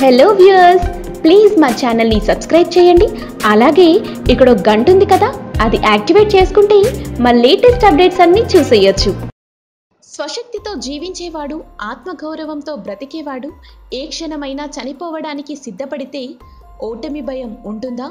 Hello viewers please మా ఛానల్ని subscribe చేయండి అలాగే ఇక్కడ ఒక గంట ఉంది కదా అది యాక్టివేట్ చేసుకుంటే మా లేటెస్ట్ అప్డేట్స్ అన్నీ చూసేయొచ్చు స్వశక్తితో జీవించేవాడు ఆత్మగౌరవంతో బ్రతికేవాడు ఏ క్షణమైనా చనిపోవడానికి సిద్ధపడితే ఓటమి భయం ఉంటుందా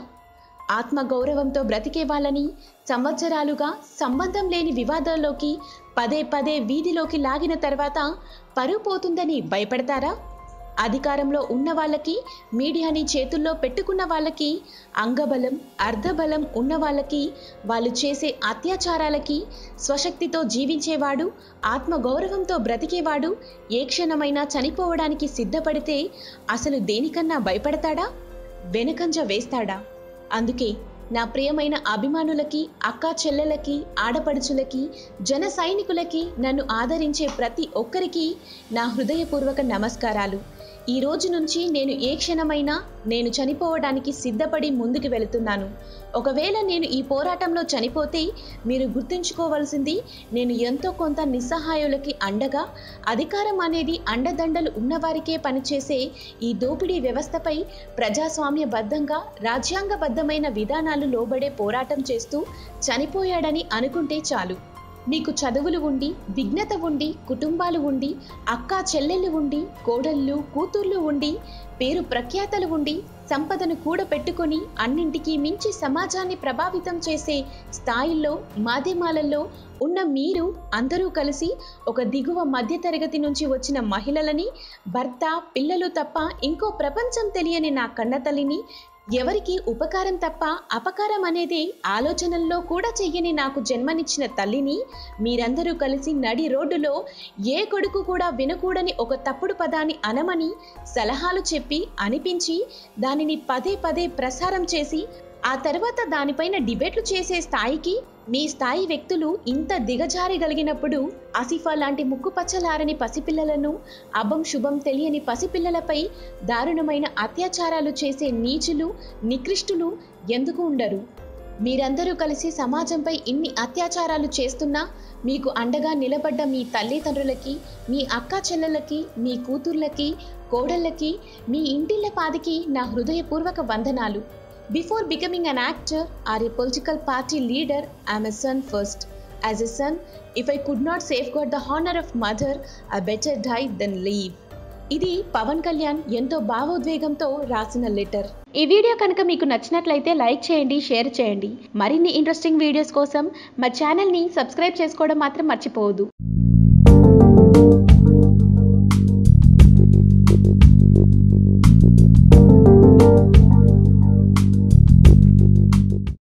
ఆత్మగౌరవంతో బ్రతికే వాళ్ళని సంవత్సరాలుగా సంబంధం లేని వివాదాల్లోకి పదే పదే వీధిలోకి లాగిన తర్వాత పరువు పోతుందని భయపడతారా అధికారంలో ఉన్న వాళ్ళకి మీడియాని చేతుల్లో పెట్టుకున్న వాళ్ళకి అంగబలం అర్ధబలం ఉన్న వాళ్ళకి వాళ్ళు చేసే అత్యాచారాలకి స్వశక్తితో జీవించేవాడు ఆత్మగౌరవంతో బ్రతికేవాడు ఏ క్షణమైనా చనిపోవడానికి సిద్ధపడితే అసలు దేనికన్నా భయపడతాడా వెనకంజ వేస్తాడా అందుకే నా ప్రియమైన అభిమానులకి అక్కా చెల్లెలకి ఆడపడుచులకి జన సైనికులకి నన్ను ఆదరించే ప్రతి ఒక్కరికి నా హృదయపూర్వక నమస్కారాలు ఈ రోజు నుంచి నేను ఏ క్షణమైనా నేను చనిపోవడానికి సిద్ధపడి ముందుకు వెళుతున్నాను ఒకవేళ నేను ఈ పోరాటంలో చనిపోతే మీరు గుర్తుంచుకోవాల్సింది నేను ఎంతో కొంత నిస్సహాయులకి అండగా అధికారం అనేది అండదండలు ఉన్నవారికే పనిచేసే ఈ దోపిడీ వ్యవస్థపై ప్రజాస్వామ్యబద్ధంగా రాజ్యాంగబద్ధమైన విధానాలు లోబడే పోరాటం చేస్తూ చనిపోయాడని అనుకుంటే చాలు మీకు చదువులు ఉండి విఘ్నత ఉండి కుటుంబాలు ఉండి అక్కా చెల్లెళ్ళు ఉండి కోడళ్ళు కూతుర్లు ఉండి పేరు ప్రఖ్యాతలు ఉండి సంపదను కూడపెట్టుకొని అన్నింటికీ మించి సమాజాన్ని ప్రభావితం చేసే స్థాయిల్లో మాధ్యమాలలో ఉన్న మీరు అందరూ కలిసి ఒక దిగువ మధ్యతరగతి నుంచి వచ్చిన మహిళలని భర్త పిల్లలు తప్ప ఇంకో ప్రపంచం తెలియని నా కన్నతల్లిని ఎవరికి ఉపకారం తప్ప అపకారం అనేది ఆలోచనల్లో కూడా చెయ్యని నాకు జన్మనిచ్చిన తల్లిని మీరందరూ కలిసి నడి రోడ్డులో ఏ కొడుకు కూడా వినకూడని ఒక తప్పుడు పదాన్ని అనమని సలహాలు చెప్పి అనిపించి దానిని పదే పదే ప్రసారం చేసి ఆ తర్వాత దానిపైన డిబేట్లు చేసే స్థాయికి మీ స్థాయి వ్యక్తులు ఇంత దిగజారగలిగినప్పుడు ఆసిఫా లాంటి ముక్కుపచ్చలారని పసిపిల్లలను అభం శుభం తెలియని పసిపిల్లలపై దారుణమైన అత్యాచారాలు చేసే నీచులు నికృష్టులు ఎందుకు ఉండరు మీరందరూ కలిసి సమాజంపై ఇన్ని అత్యాచారాలు చేస్తున్నా మీకు అండగా నిలబడ్డ మీ తల్లిదండ్రులకి మీ అక్క చెల్లెలకి మీ కూతుర్లకి కోడళ్ళకి మీ ఇంటిళ్ళ పాదికి నా హృదయపూర్వక వందనాలు Before becoming an actor or a political party leader, I'm a son first. As a son, if I could not safeguard the honor of mother, I better die than leave. ఇది పవన్ కళ్యాణ్ ఎంతో భావోద్వేగంతో రాసిన లెటర్ ఈ video కనుక మీకు నచ్చినట్లయితే like చేయండి share చేయండి మరిన్ని ఇంట్రెస్టింగ్ వీడియోస్ కోసం మా ఛానల్ని సబ్స్క్రైబ్ చేసుకోవడం మాత్రం మర్చిపోవద్దు